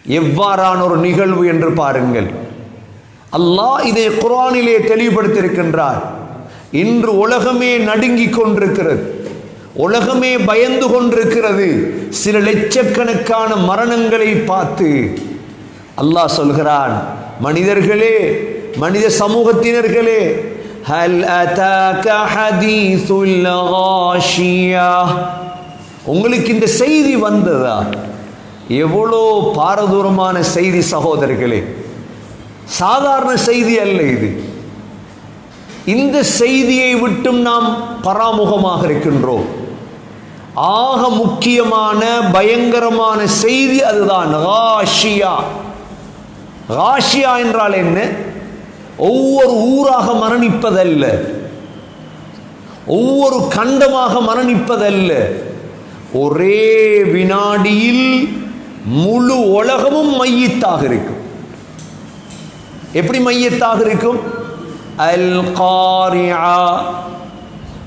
எவ்வாறான ஒரு நிகழ்வு என்று பாருங்கள் அல்லாஹ் இதை குர்ஆனிலே தெளிவுபடுத்தியிருக்கின்றார் இன்று உலகமே நடுங்கிக் கொண்டிருக்கிறது உலகமே பயந்து கொண்டிருக்கிறது சில லட்சக்கணக்கான மரணங்களை பார்த்து அல்லாஹ் சொல்கிறான் மனிதர்களே மனித சமூகத்தினர்களே ஹல் அதாக ஹதீசுல் காஷியா உங்களுக்கு இந்த செய்தி வந்ததா எவ்வளோ பாரதூரமான செய்தி சகோதரர்களே சாதாரண செய்தி அல்ல இது இந்த செய்தியை விட்டும் நாம் பராமுகமாக இருக்கின்றோம் ஆக முக்கியமான பயங்கரமான செய்தி அதுதான் ராஷியா ராஷியா என்றால் என்ன ஒவ்வொரு ஊராக மரணிப்பதல்ல ஒவ்வொரு கண்டமாக மரணிப்பதல்ல ஒரே வினாடியில் முழு உலகமும் மையத்தாக இருக்கும் எப்படி மையத்தாக இருக்கும் அல் காரியா